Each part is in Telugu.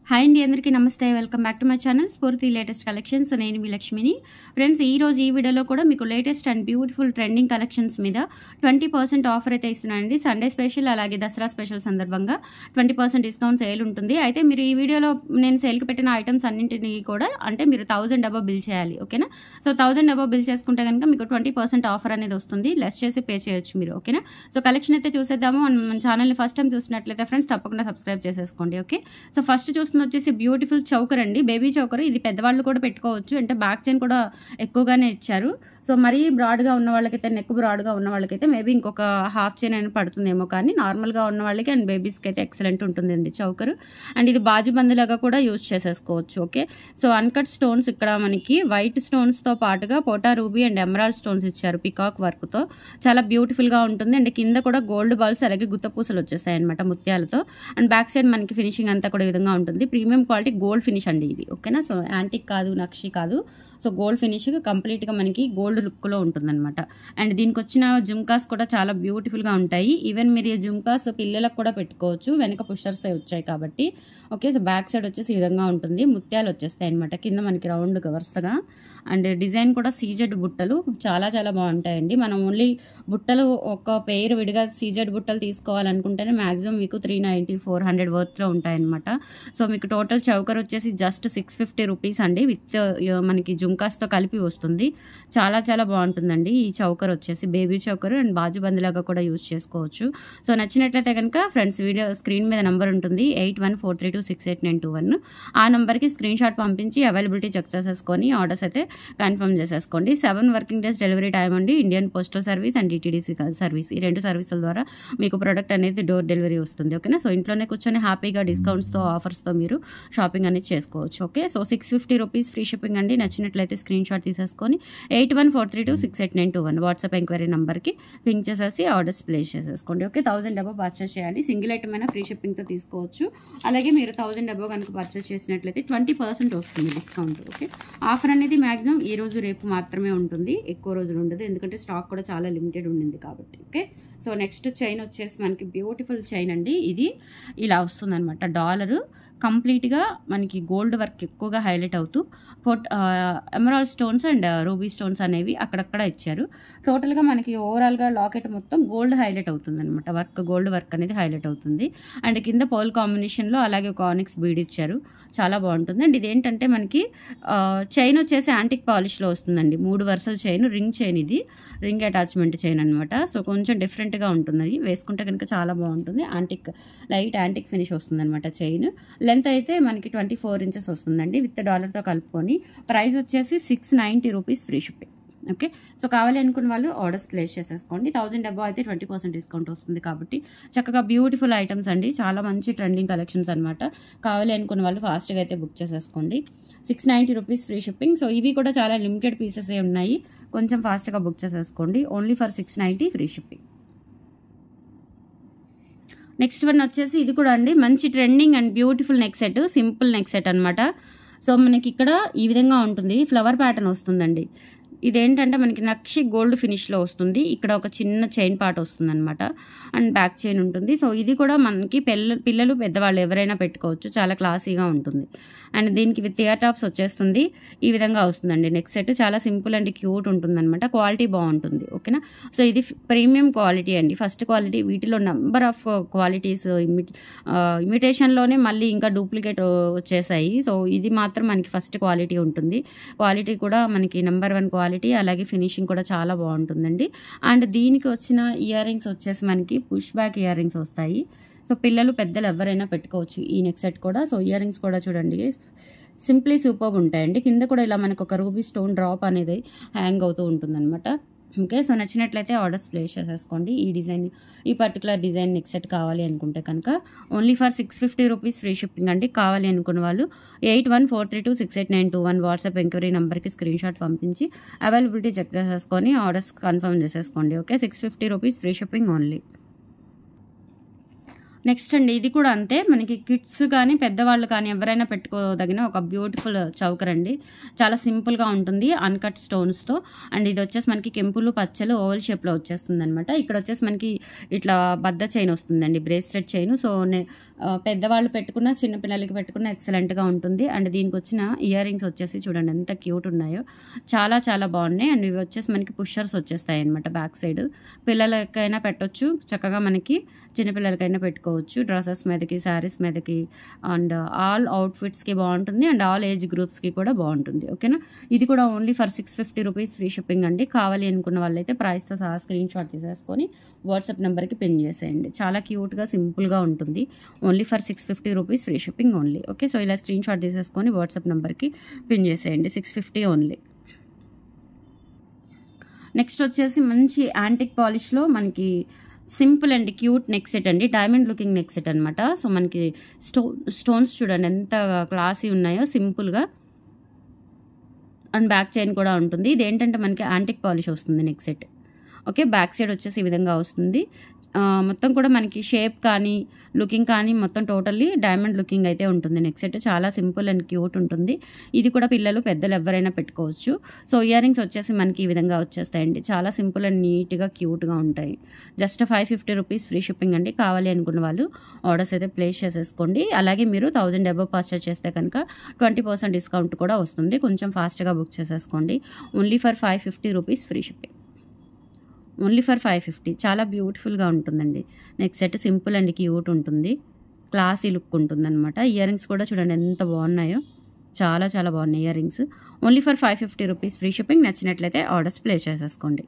హాయ్ అండి అందరికీ నమస్తే welcome back to my channel Spoorthi latest collections నేను మీ లక్ష్మిని ఫ్రెండ్స్ ఈ రోజు ఈ వీడియోలో కూడా మీకు latest and beautiful trending collections మీద ట్వంటీ పర్సెంట్ ఆఫర్ అయితే ఇస్తున్నానండి సండే స్పెషల్ అలాగే దసరా స్పెషల్ సందర్భంగా ట్వంటీ పర్సెంట్ డిస్కౌంట్ సేల్ ఉంటుంది అయితే మీరు ఈ వీడియోలో నేను సేల్కి పెట్టిన ఐటమ్స్ అన్నింటినీ కూడా అంటే మీరు థౌజండ్ అబవ్ బిల్ చేయాలి ఓకేనా సో థౌజండ్ అబవ్ బిల్ చేసుకుంటే కనుక మీకు ట్వంటీ పర్సెంట్ ఆఫర్ అనేది వస్తుంది లెస్ చేసి పే చేయొచ్చు మీరు ఓకేనా సో కలెక్షన్ అయితే చూసేద్దాము అండ్ మన ఛానల్ని ఫస్ట్ టైం చూసినట్లయితే ఫ్రెండ్స్ తప్పకుండా సబ్స్క్రైబ్ చేసేసుకోండి ఓకే సో ఫస్ట్ చూస్తున్న వచ్చేసి బ్యూటిఫుల్ చౌకర్ అండి బేబీ చౌకర్ ఇది పెద్దవాళ్ళు కూడా పెట్టుకోవచ్చు అంటే బ్యాక్ చైన్ కూడా ఎక్కువగానే ఇచ్చారు సో మరీ బ్రాడ్గా ఉన్న వాళ్ళకైతే నెక్ బ్రాడ్గా ఉన్న వాళ్ళకైతే మేబీ ఇంకొక హాఫ్ చైన్ అయినా పడుతుందేమో కానీ నార్మల్గా ఉన్న వాళ్ళకి అండ్ బేబీస్కి అయితే ఎక్సలెంట్ ఉంటుందండి చౌకర్ అండ్ ఇది బాజు బందులాగా కూడా యూజ్ చేసేసుకోవచ్చు ఓకే సో అన్కట్ స్టోన్స్ ఇక్కడ మనకి వైట్ స్టోన్స్తో పాటుగా పోటా రూబీ అండ్ ఎమరాల్డ్ స్టోన్స్ ఇచ్చారు పికాక్ వర్క్తో చాలా బ్యూటిఫుల్గా ఉంటుంది అండ్ కింద కూడా గోల్డ్ బాల్స్ అలాగే గుత్తపూసలు వచ్చేస్తాయి అనమాట ముత్యాలతో అండ్ బ్యాక్ సైడ్ మనకి ఫినిషింగ్ అంతా కూడా ఈ విధంగా ఉంటుంది ప్రీమియం క్వాలిటీ గోల్డ్ ఫినిష్ అండి ఇది ఓకేనా సో యాంటిక్ కాదు నక్షి కాదు సో గోల్డ్ ఫినిష్ కంప్లీట్గా మనకి గోల్డ్ లుక్లో ఉంటుందన్నమాట అండ్ దీనికి వచ్చిన జుమ్కాస్ కూడా చాలా బ్యూటిఫుల్గా ఉంటాయి ఈవెన్ మీరు ఈ జుమ్కాస్ పిల్లలకు కూడా పెట్టుకోవచ్చు వెనక పుషర్స్ వచ్చాయి కాబట్టి ఓకే సో బ్యాక్ సైడ్ వచ్చేసి ఈ విధంగా ఉంటుంది ముత్యాలు వచ్చేస్తాయి అనమాట కింద మనకి రౌండ్ వరుసగా అండ్ డిజైన్ కూడా సీజెడ్ బుట్టలు చాలా చాలా బాగుంటాయండి మనం ఓన్లీ బుట్టలు ఒక పేరు విడిగా సీజెడ్ బుట్టలు తీసుకోవాలనుకుంటేనే మాక్సిమం మీకు త్రీ నైంటీ ఫోర్ హండ్రెడ్ వర్త్లో ఉంటాయన్నమాట సో మీకు టోటల్ చౌకర్ వచ్చేసి జస్ట్ సిక్స్ ఫిఫ్టీ రూపీస్ అండి విత్ మనకి జుంకాస్తో కలిపి వస్తుంది చాలా చాలా బాగుంటుందండి ఈ చౌకర్ వచ్చేసి బేబీ చౌకర్ అండ్ బాజు బందిలాగా కూడా యూజ్ చేసుకోవచ్చు సో నచ్చినట్లయితే కనుక ఫ్రెండ్స్ వీడియో స్క్రీన్ మీద నెంబర్ ఉంటుంది eight one four three two six eight nine two one ఆ నెంబర్కి స్క్రీన్ షాట్ పంపించి అవైలబిలిటీ చెక్ చేసేసుకొని ఆర్డర్స్ అయితే కన్ఫర్మ్ చేసేసుకోండి seven working days delivery time అండి Indian postal service and DTDC service ఈ రెండు సర్వీసుల ద్వారా మీకు ప్రోడక్ట్ అనేది డోర్ డెలివరీ వస్తుంది ఓకేనా సో ఇంట్లోనే కూర్చొని హ్యాపీగా డిస్కౌంట్స్తో ఆఫర్స్తో మీరు షాపింగ్ అనేది చేసుకోవచ్చు okay so six fifty rupees free shipping అండి నచ్చినట్లయితే స్క్రీన్ షాట్ తీసేసుకొని eight one four three two six eight nine two one WhatsApp enquiry నెంబర్కి పింక్ చేసేసి ఆర్డర్స్ ప్లేస్ చేసేసుకోండి ఓకే థౌసండ్ అబో పర్చేస్ చేయాలి సింగిల్ ఐటమ్ అయినా ఫ్రీ షిప్పింగ్తో తీసుకోవచ్చు అలాగే మీరు థౌసండ్ అబో కనుక పర్చేస్ చేసినట్లయితే ట్వంటీ పర్సెంట్ వస్తుంది డిస్కౌంట్ ఓకే ఆఫర్ అనేది మ్యాక్సిమం ఈ రోజు రేపు మాత్రమే ఉంటుంది ఎక్కువ రోజులు ఉండదు ఎందుకంటే స్టాక్ కూడా చాలా లిమిటెడ్ ఉండింది కాబట్టి ఓకే సో నెక్స్ట్ చైన్ వచ్చేసి మనకి బ్యూటిఫుల్ చైన్ అండి ఇది ఇలా వస్తుందన్నమాట డాలరు కంప్లీట్గా మనకి గోల్డ్ వర్క్ ఎక్కువగా హైలైట్ అవుతూ ఫోట్ emerald stones and ruby stones అనేవి అక్కడక్కడ ఇచ్చారు టోటల్గా మనకి ఓవరాల్గా లాకెట్ మొత్తం గోల్డ్ హైలైట్ అవుతుంది అనమాట వర్క్ గోల్డ్ వర్క్ అనేది హైలైట్ అవుతుంది అండ్ కింద పోల్ కాంబినేషన్లో అలాగే ఒక ఆనిక్స్ బీడ్ ఇచ్చారు చాలా బాగుంటుంది అండ్ ఇదేంటంటే మనకి చైన్ వచ్చేసి యాంటిక్ పాలిష్లో వస్తుందండి మూడు వరుసల చైన్ రింగ్ చైన్ ఇది రింగ్ అటాచ్మెంట్ చైన్ అనమాట సో కొంచెం డిఫరెంట్గా ఉంటుంది వేసుకుంటే కనుక చాలా బాగుంటుంది యాంటిక్ లైట్ యాంటిక్ ఫినిష్ వస్తుంది అనమాట చైన్ లెంత్ అయితే మనకి ట్వంటీ ఫోర్ ఇంచెస్ వస్తుందండి విత్ డాలర్తో కలుపుకొని ప్రైస్ వచ్చేసి six ninety rupees free shipping okay so కావాలి అనుకున్న వాళ్ళు ఆర్డర్స్ ప్లేస్ చేసేసుకోండి థౌసండ్ అబౌ అయితే ట్వంటీ పర్సెంట్ డిస్కౌంట్ వస్తుంది కాబట్టి చక్కగా బ్యూటిఫుల్ ఐటమ్స్ అండి చాలా మంచి ట్రెండింగ్ కలెక్షన్స్ అనమాట కావాలి అనుకున్న వాళ్ళు ఫాస్ట్గా అయితే బుక్ చేసేసుకోండి six ninety rupees free shipping so ఇవి కూడా చాలా లిమిటెడ్ పీసెస్ ఉన్నాయి కొంచెం ఫాస్ట్గా బుక్ చేసేసుకోండి only for six ninety free shipping next one వచ్చేసి ఇది కూడా అండి మంచి trending and beautiful neck set simple neck set అనమాట సో మనకి ఇక్కడ ఈ విధంగా ఉంటుంది ఫ్లవర్ ప్యాటర్న్ వస్తుందండి ఇదేంటంటే మనకి నక్షి గోల్డ్ ఫినిష్లో వస్తుంది ఇక్కడ ఒక చిన్న చైన్ పార్ట్ వస్తుంది అనమాట అండ్ బ్యాక్ చైన్ ఉంటుంది సో ఇది కూడా మనకి పిల్ల పిల్లలు పెద్దవాళ్ళు ఎవరైనా పెట్టుకోవచ్చు చాలా క్లాసీగా ఉంటుంది అండ్ దీనికి విత్ ఇయర్ టాప్స్ వచ్చేస్తుంది ఈ విధంగా వస్తుందండి నెక్స్ట్ సెట్ చాలా సింపుల్ అండ్ క్యూట్ ఉంటుంది అనమాట క్వాలిటీ బాగుంటుంది ఓకేనా సో ఇది ప్రీమియం క్వాలిటీ అండి ఫస్ట్ క్వాలిటీ వీటిలో నెంబర్ ఆఫ్ క్వాలిటీస్ ఇమి ఇమిటేషన్లోనే మళ్ళీ ఇంకా డూప్లికేట్ వచ్చేసాయి సో ఇది మాత్రం మనకి ఫస్ట్ క్వాలిటీ ఉంటుంది క్వాలిటీ కూడా మనకి నెంబర్ వన్ క్వాలిటీ అలాగే ఫినిషింగ్ కూడా చాలా బాగుంటుందండి అండ్ దీనికి వచ్చిన ఇయర్ రింగ్స్ వచ్చేసి మనకి పుష్ బ్యాక్ ఇయర్ రింగ్స్ వస్తాయి సో పిల్లలు పెద్దలు ఎవరైనా పెట్టుకోవచ్చు ఈ నెక్ సెట్ కూడా సో ఇయర్ రింగ్స్ కూడా చూడండి సింప్లీ సూపర్ ఉంటాయండి కింద కూడా ఇలా మనకు ఒక రూబీ స్టోన్ డ్రాప్ అనేది హ్యాంగ్ అవుతూ ఉంటుందన్నమాట ఓకే సో నచ్చినట్లయితే ఆర్డర్స్ ప్లేస్ చేసేసుకోండి ఈ డిజైన్ ఈ పర్టికులర్ డిజైన్ నెక్ సెట్ కావాలి అనుకుంటే కనుక only for six fifty rupees free shipping అండి కావాలి అనుకున్న వాళ్ళు eight one four three two six eight nine two one WhatsApp enquiry నెంబర్కి స్క్రీన్ షాట్ పంపించి అవైలబిలిటీ చెక్ చేసేసుకొని ఆర్డర్స్ కన్ఫర్మ్ చేసేసుకోండి okay six fifty rupees free shipping only next అండి ఇది కూడా అంతే మనకి కిడ్స్ కానీ పెద్దవాళ్ళు కానీ ఎవరైనా పెట్టుకోదగిన ఒక బ్యూటిఫుల్ చౌకర్ అండి చాలా సింపుల్గా ఉంటుంది అన్కట్ స్టోన్స్తో అండ్ ఇది వచ్చేసి మనకి కెంపులు పచ్చలు ఓవల్ షేప్లో వచ్చేస్తుంది అనమాట ఇక్కడ వచ్చేసి మనకి ఇట్లా బద్ద చైన్ వస్తుందండి బ్రేస్లెట్ చైన్ సో ఆ, పెద్దవాళ్ళు పెట్టుకున్న చిన్నపిల్లలకి పెట్టుకున్న ఎక్సలెంట్గా ఉంటుంది అండ్ దీనికి వచ్చిన ఇయర్ రింగ్స్ వచ్చేసి చూడండి ఎంత క్యూట్ ఉన్నాయో చాలా చాలా బాగున్నాయి అండ్ ఇవి వచ్చేసి మనకి పుషర్స్ వచ్చేస్తాయి అనమాట బ్యాక్ సైడ్ పిల్లలకైనా పెట్టొచ్చు చక్కగా మనకి చిన్నపిల్లలకైనా పెట్టుకోవచ్చు డ్రెస్సెస్ మీదకి శారీస్ మీదకి అండ్ ఆల్ అవుట్ఫిట్స్కి బాగుంటుంది అండ్ ఆల్ ఏజ్ గ్రూప్స్కి కూడా బాగుంటుంది ఓకేనా ఇది కూడా only for six fifty rupees free shipping అండి కావాలి అనుకున్న వాళ్ళైతే ప్రైస్తో సహా స్క్రీన్ షాట్ తీసేసుకొని వాట్సాప్ నెంబర్కి పిన్ చేసేయండి చాలా క్యూట్గా సింపుల్గా ఉంటుంది only for six fifty rupees free shipping only okay so ఇలా స్క్రీన్ షాట్ తీసేసుకొని వాట్సాప్ నెంబర్కి పిన్ చేసేయండి సిక్స్ ఫిఫ్టీ ఓన్లీ నెక్స్ట్ వచ్చేసి మంచి యాంటిక్ పాలిష్లో మనకి simple and cute neck set అండి డైమండ్ లుకింగ్ నెక్ సెట్ అనమాట సో మనకి స్టో స్టోన్స్ చూడండి ఎంత క్లాసీ ఉన్నాయో సింపుల్గా అండ్ బ్యాక్ చైన్ కూడా ఉంటుంది ఇది ఏంటంటే మనకి యాంటిక్ పాలిష్ వస్తుంది neck set okay back side వచ్చేసి ఈ విధంగా వస్తుంది ఆ, మొత్తం కూడా మనకి షేప్ కానీ లుకింగ్ కానీ మొత్తం టోటల్లీ డైమండ్ లుకింగ్ అయితే ఉంటుంది నెక్ సెట్ చాలా సింపుల్ అండ్ క్యూట్ ఉంటుంది ఇది కూడా పిల్లలు పెద్దలు ఎవరైనా పెట్టుకోవచ్చు సో ఇయర్ రింగ్స్ వచ్చేసి మనకి ఈ విధంగా వచ్చేస్తాయండి చాలా సింపుల్ అండ్ నీట్గా క్యూట్గా ఉంటాయి just five fifty rupees free shipping అండి కావాలి అనుకున్న వాళ్ళు ఆర్డర్స్ అయితే ప్లేస్ చేసేసుకోండి అలాగే మీరు థౌజండ్ అబవ్ పర్చేస్ చేస్తే కనుక ట్వంటీ పర్సెంట్ డిస్కౌంట్ కూడా వస్తుంది కొంచెం ఫాస్ట్గా బుక్ చేసేసుకోండి only for five fifty rupees free shipping only for five fifty చాలా బ్యూటిఫుల్గా ఉంటుందండి next set simple and cute ఉంటుంది క్లాసీ లుక్ ఉంటుందన్నమాట ఇయర్ రింగ్స్ కూడా చూడండి ఎంత బాగున్నాయో చాలా చాలా బాగున్నాయి ear rings only for five fifty rupees free shipping నచ్చినట్లయితే ఆర్డర్స్ ప్లేస్ చేసేసుకోండి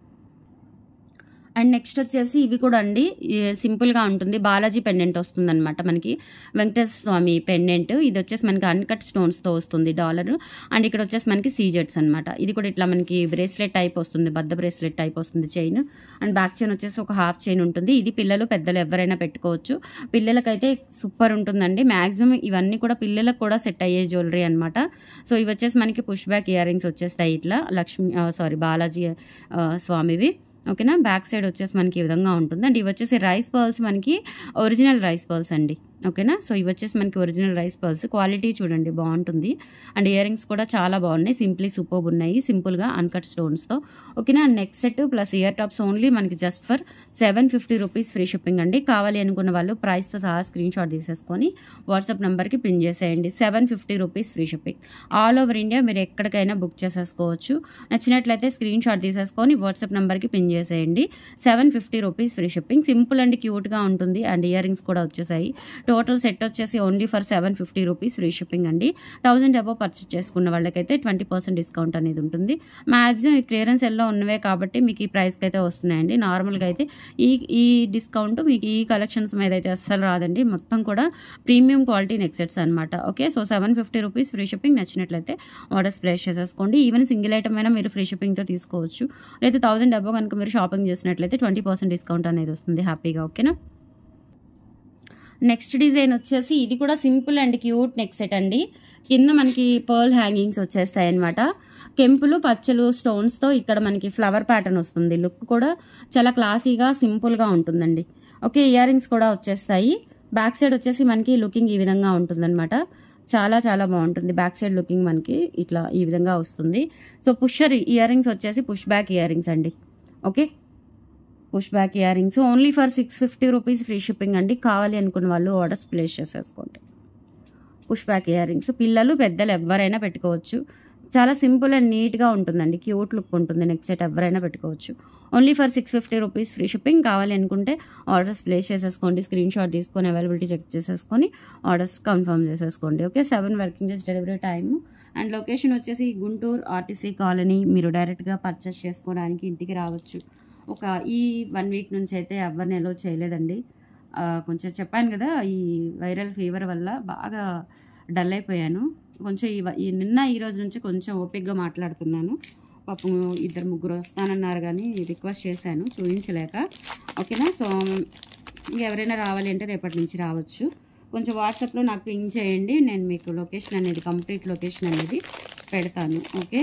అండ్ నెక్స్ట్ వచ్చేసి ఇవి కూడా అండి ఈ సింపుల్గా ఉంటుంది బాలాజీ పెండెంట్ వస్తుంది అనమాట మనకి వెంకటేశ్వర స్వామి పెండెంట్ ఇది వచ్చేసి మనకి అన్కట్ స్టోన్స్తో వస్తుంది డాలర్ అండ్ ఇక్కడ వచ్చేసి మనకి సీజెట్స్ అనమాట ఇది కూడా ఇట్లా మనకి బ్రేస్లెట్ టైప్ వస్తుంది బద్ద బ్రేస్లెట్ టైప్ వస్తుంది చైన్ అండ్ బ్యాక్ చైన్ వచ్చేసి ఒక హాఫ్ చైన్ ఉంటుంది ఇది పిల్లలు పెద్దలు ఎవరైనా పెట్టుకోవచ్చు పిల్లలకైతే సూపర్ ఉంటుందండి మ్యాక్సిమం ఇవన్నీ కూడా పిల్లలకు కూడా సెట్ అయ్యే జ్యువెలరీ అనమాట సో ఇవి వచ్చేసి మనకి పుష్ బ్యాక్ ఇయర్ రింగ్స్ వచ్చేస్తాయి ఇట్లా లక్ష్మి సారీ బాలాజీ ఆ, స్వామివి ఓకేనా బ్యాక్ సైడ్ వచ్చేసి మనకి ఈ విధంగా ఉంటుంది అండ్ ఇవి వచ్చేసి రైస్ పర్ల్స్ మనకి ఒరిజినల్ రైస్ పర్ల్స్ అండి ఓకేనా సో ఇవి వచ్చేసి మనకి ఒరిజినల్ రైస్ పర్ల్స్ క్వాలిటీ చూడండి బాగుంటుంది అండ్ ఇయర్ రింగ్స్ కూడా చాలా బాగున్నాయి సింప్లీ సూపర్ ఉన్నాయి సింపుల్గా అన్కట్ స్టోన్స్తో ఓకేనా neck set plus ear tops only మనకి just for seven fifty rupees free shipping అండి కావాలి అనుకున్న వాళ్ళు ప్రైస్తో సహా స్క్రీన్ షాట్ తీసేసుకొని వాట్సాప్ నెంబర్కి పిన్ చేసేయండి seven fifty rupees free shipping all over India మీరు ఎక్కడికైనా బుక్ చేసేసుకోవచ్చు నచ్చినట్లయితే స్క్రీన్ షాట్ తీసేసుకొని వాట్సాప్ నెంబర్కి పిన్ చేసేయండి seven fifty rupees free shipping simple and క్యూట్గా ఉంటుంది అండ్ ఇయర్ రింగ్స్ కూడా వచ్చేసాయి టోటల్ సెట్ వచ్చేసి only for seven fifty rupees free shipping అండి థౌజండ్ అబవ్ పర్చేస్ చేసుకున్న వాళ్ళకైతే ట్వంటీ పర్సెంట్ డిస్కౌంట్ అనేది ఉంటుంది మ్యాక్సిమం ఈ క్లియరెన్స్ ఎల్లో ఉన్నవే కాబట్టి మీకు ఈ ప్రైస్కి అయితే వస్తున్నాయండి నార్మల్గా అయితే ఈ ఈ డిస్కౌంట్ మీకు ఈ కలెక్షన్స్ మీద అయితే అస్సలు రాదండి మొత్తం కూడా ప్రీమియం క్వాలిటీ నెక్సెట్స్ అనమాట okay so seven fifty rupees free shipping నచ్చినట్లయితే ఆర్డర్స్ ప్లేస్ చేసేసుకోండి ఈవెన్ సింగిల్ ఐటమ్ అయినా మీరు ఫ్రీ షిప్పింగ్తో తీసుకోవచ్చు లేదా థౌసండ్ అబో కనుక మీరు షాపింగ్ చేసినట్లయితే ట్వంటీ పర్సెంట్ డిస్కౌంట్ అనేది వస్తుంది హ్యాపీగా ఓకేనా నెక్స్ట్ డిజైన్ వచ్చేసి ఇది కూడా simple and cute neck set అండి కింద మనకి పర్ల్ హ్యాంగింగ్స్ వచ్చేస్తాయి అనమాట కెంపులు పచ్చలు స్టోన్స్తో ఇక్కడ మనకి ఫ్లవర్ ప్యాటర్న్ వస్తుంది లుక్ కూడా చాలా క్లాసీగా సింపుల్గా ఉంటుందండి ఓకే ఇయర్ రింగ్స్ కూడా వచ్చేస్తాయి బ్యాక్ సైడ్ వచ్చేసి మనకి లుకింగ్ ఈ విధంగా ఉంటుందన్నమాట చాలా చాలా బాగుంటుంది బ్యాక్ సైడ్ లుకింగ్ మనకి ఇట్లా ఈ విధంగా వస్తుంది సో పుషర్ ఇయర్ రింగ్స్ వచ్చేసి పుష్ బ్యాక్ ఇయర్ రింగ్స్ అండి okay push back ear rings only for six fifty rupees free shipping అండి కావాలి అనుకున్న వాళ్ళు ఆర్డర్స్ ప్లేస్ చేసేసుకోండి పుష్ బ్యాక్ ఇయర్ రింగ్స్ పిల్లలు పెద్దలు ఎవరైనా పెట్టుకోవచ్చు చాలా సింపుల్ అండ్ నీట్గా ఉంటుందండి క్యూట్ లుక్ ఉంటుంది నెక్స్ట్ సెట్ ఎవరైనా పెట్టుకోవచ్చు only for six fifty rupees free shipping కావాలి అనుకుంటే ఆర్డర్స్ ప్లేస్ చేసేసుకోండి స్క్రీన్ షాట్ తీసుకొని అవైలబిలిటీ చెక్ చేసేసుకొని ఆర్డర్స్ కన్ఫర్మ్ చేసేసుకోండి okay seven working days delivery time and location వచ్చేసి గుంటూరు ఆర్టీసీ కాలనీ మీరు డైరెక్ట్గా పర్చేస్ చేసుకోవడానికి ఇంటికి రావచ్చు ఒక ఈ వన్ వీక్ నుంచి అయితే ఎవరిని ఎలో చేయలేదండి ఆ, కొంచెం చెప్పాను కదా ఈ వైరల్ ఫీవర్ వల్ల బాగా డల్ అయిపోయాను కొంచెం ఈ వ- ఈ నిన్న ఈ రోజు నుంచి కొంచెం ఓపిక్గా మాట్లాడుతున్నాను పాపం ఇద్దరు ముగ్గురు వస్తానన్నారు కానీ రిక్వెస్ట్ చేశాను చూపించలేక ఓకేనా సో ఎవరైనా రావాలి అంటే రేపటి నుంచి రావచ్చు కొంచెం వాట్సాప్లో నాకు పింగ్ చేయండి నేను మీకు లొకేషన్ అనేది కంప్లీట్ లొకేషన్ అనేది పెడతాను ఓకే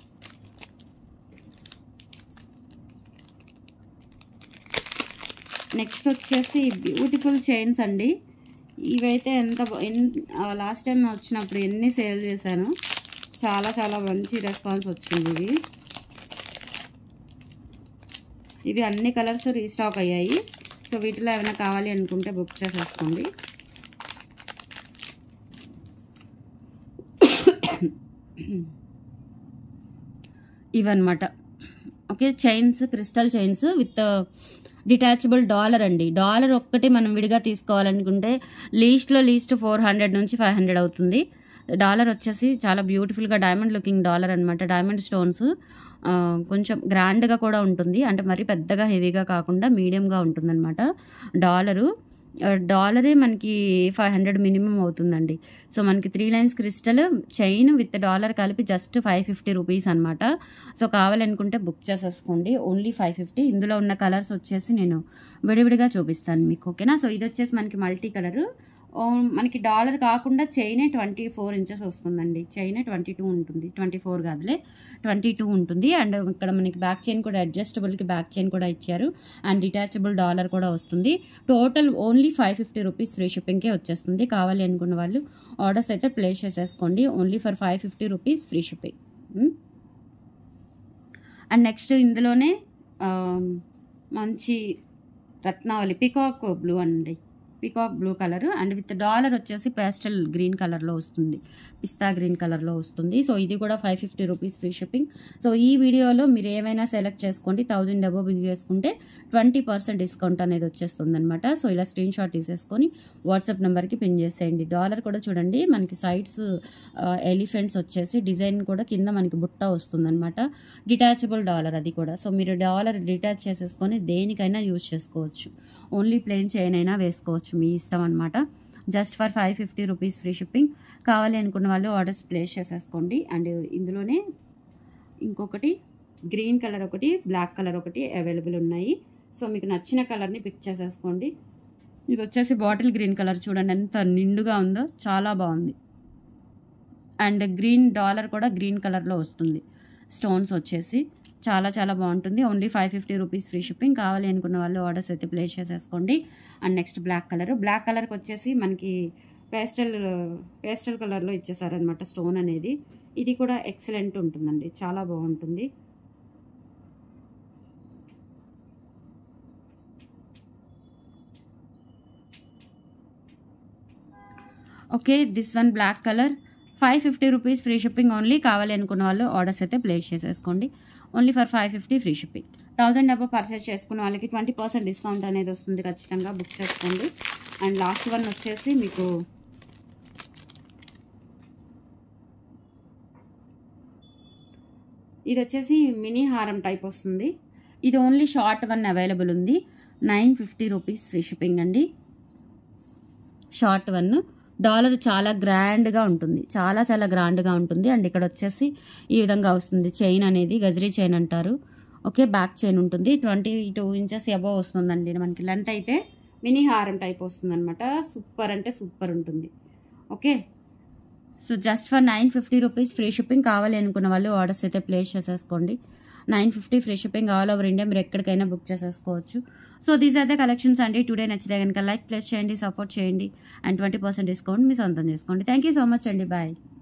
నెక్స్ట్ వచ్చేసి బ్యూటిఫుల్ చైన్స్ అండి ఇవైతే ఎంత లాస్ట్ టైం వచ్చినప్పుడు ఎన్ని సేల్ చేశాను చాలా చాలా మంచి రెస్పాన్స్ వచ్చింది ఇవి ఇవి అన్ని కలర్స్ రీస్టాక్ అయ్యాయి సో వీటిలో ఏమైనా కావాలి అనుకుంటే బుక్ చేసేసుకోండి ఇవన్నమాట okay chains crystal chains with detachable dollar అండి డాలర్ ఒక్కటి మనం విడిగా తీసుకోవాలనుకుంటే లీస్ట్లో లీస్ట్ ఫోర్ హండ్రెడ్ నుంచి ఫైవ్ హండ్రెడ్ అవుతుంది డాలర్ వచ్చేసి చాలా బ్యూటిఫుల్గా డైమండ్ లుకింగ్ డాలర్ అనమాట డైమండ్ స్టోన్స్ ఆ, కొంచెం గ్రాండ్గా కూడా ఉంటుంది అంటే మరి పెద్దగా హెవీగా కాకుండా మీడియంగా ఉంటుందన్నమాట డాలరు ఆ, డాలరే మనకి ఫైవ్ హండ్రెడ్ మినిమం అవుతుందండి సో మనకి three lines crystal chain with dollar కలిపి జస్ట్ ఫైవ్ ఫిఫ్టీ రూపీస్ అనమాట సో కావాలనుకుంటే బుక్ చేసేసుకోండి ఓన్లీ ఫైవ్ ఫిఫ్టీ ఇందులో ఉన్న కలర్స్ వచ్చేసి నేను విడివిడిగా చూపిస్తాను మీకు ఓకేనా సో ఇది వచ్చేసి మనకి మల్టీ కలర్ మనకి డాలర్ కాకుండా చైనే ట్వంటీ ఫోర్ ఇంచెస్ వస్తుందండి చైనే ట్వంటీ టూ ఉంటుంది ట్వంటీ ఫోర్ కాదులే ట్వంటీ టూ ఉంటుంది అండ్ ఇక్కడ మనకి బ్యాక్ చైన్ కూడా అడ్జస్టబుల్కి బ్యాక్ చైన్ కూడా ఇచ్చారు అండ్ డిటాచబుల్ డాలర్ కూడా వస్తుంది total only five fifty rupees free షిప్పింగ్కే వచ్చేస్తుంది కావాలి అనుకున్న వాళ్ళు ఆర్డర్స్ అయితే ప్లేస్ చేసేసుకోండి only for five fifty rupees free shipping and next ఇందులోనే ఆ, మంచి రత్నావళి పికాక్ బ్లూ అండి peacock blue colour and with dollar వచ్చేసి పేస్టల్ గ్రీన్ కలర్లో వస్తుంది పిస్తా గ్రీన్ కలర్లో వస్తుంది సో ఇది కూడా ఫైవ్ ఫిఫ్టీ రూపీస్ ఫ్రీ షిప్పింగ్ సో ఈ వీడియోలో మీరు ఏమైనా సెలెక్ట్ చేసుకోండి థౌజండ్ అబోవ్ బిల్ చేసుకుంటే ట్వంటీ పర్సెంట్ డిస్కౌంట్ అనేది వచ్చేస్తుంది అనమాట సో ఇలా స్క్రీన్ షాట్ తీసేసుకొని వాట్సాప్ నెంబర్కి పిన్ చేసేయండి డాలర్ కూడా చూడండి మనకి సైడ్స్ ఎలిఫెంట్స్ వచ్చేసి డిజైన్ కూడా కింద మనకి బుట్ట వస్తుందన్నమాట డిటాచబుల్ డాలర్ అది కూడా సో మీరు డాలర్ డిటాచ్ చేసేసుకొని దేనికైనా యూజ్ చేసుకోవచ్చు ఓన్లీ ప్లెయిన్ చైన్ అయినా వేసుకోవచ్చు మీ ఇష్టం అనమాట just for five fifty rupees free shipping కావాలి అనుకున్న వాళ్ళు ఆర్డర్స్ ప్లేస్ చేసేసుకోండి అండ్ ఇందులోనే ఇంకొకటి గ్రీన్ కలర్ ఒకటి బ్లాక్ కలర్ ఒకటి అవైలబుల్ ఉన్నాయి సో మీకు నచ్చిన కలర్ని పిక్ చేసేసుకోండి ఇది వచ్చేసి బాటిల్ గ్రీన్ కలర్ చూడండి ఎంత నిండుగా ఉందో చాలా బాగుంది అండ్ గ్రీన్ డాలర్ కూడా గ్రీన్ కలర్లో వస్తుంది స్టోన్స్ వచ్చేసి చాలా చాలా బాగుంటుంది only five fifty rupees free shipping కావాలి అనుకున్న వాళ్ళు ఆర్డర్స్ అయితే ప్లేస్ చేసేసుకోండి and next black colour black కలర్కి వచ్చేసి మనకి పేస్టల్ పేస్టల్ కలర్లో ఇచ్చేసారనమాట స్టోన్ అనేది ఇది కూడా ఎక్సలెంట్ ఉంటుందండి చాలా బాగుంటుంది okay this one black colour five fifty rupees free shipping only కావాలి అనుకున్న వాళ్ళు ఆర్డర్స్ అయితే ప్లేస్ చేసేసుకోండి only for five fifty free shipping thousand డబ్బా పర్చేస్ చేసుకున్న వాళ్ళకి ట్వంటీ పర్సెంట్ డిస్కౌంట్ అనేది వస్తుంది ఖచ్చితంగా బుక్ చేసుకోండి అండ్ లాస్ట్ వన్ వచ్చేసి మీకు ఇది వచ్చేసి మినీ హారం టైప్ వస్తుంది ఇది ఓన్లీ షార్ట్ వన్ అవైలబుల్ ఉంది nine fifty rupees free shipping అండి షార్ట్ వన్ డాలర్ చాలా గ్రాండ్గా ఉంటుంది చాలా చాలా గ్రాండ్గా ఉంటుంది అండ్ ఇక్కడ వచ్చేసి ఈ విధంగా వస్తుంది చైన్ అనేది గజరీ చైన్ అంటారు ఓకే బ్యాక్ చైన్ ఉంటుంది ట్వంటీ టూ ఇంచెస్ అబోవ్ వస్తుందండి మనకి లెంత్ అయితే మినీ హారం టైప్ వస్తుంది అనమాట సూపర్ అంటే సూపర్ ఉంటుంది okay so just for nine fifty rupees free shipping కావాలి అనుకున్న వాళ్ళు ఆర్డర్స్ అయితే ప్లేస్ చేసేసుకోండి nine fifty free shipping all over India మీరు ఎక్కడికైనా బుక్ చేసేసుకోవచ్చు సో దీస్ అయితే కలెక్షన్స్ అండి టుడే నచ్చితే కనుక లైక్ ప్లేస్ చేయండి సపోర్ట్ చేయండి అండ్ ట్వంటీ పర్సెంట్ డిస్కౌంట్ మీ సొంతం చేసుకోండి థ్యాంక్ యూ సో మచ్ అండి బాయ్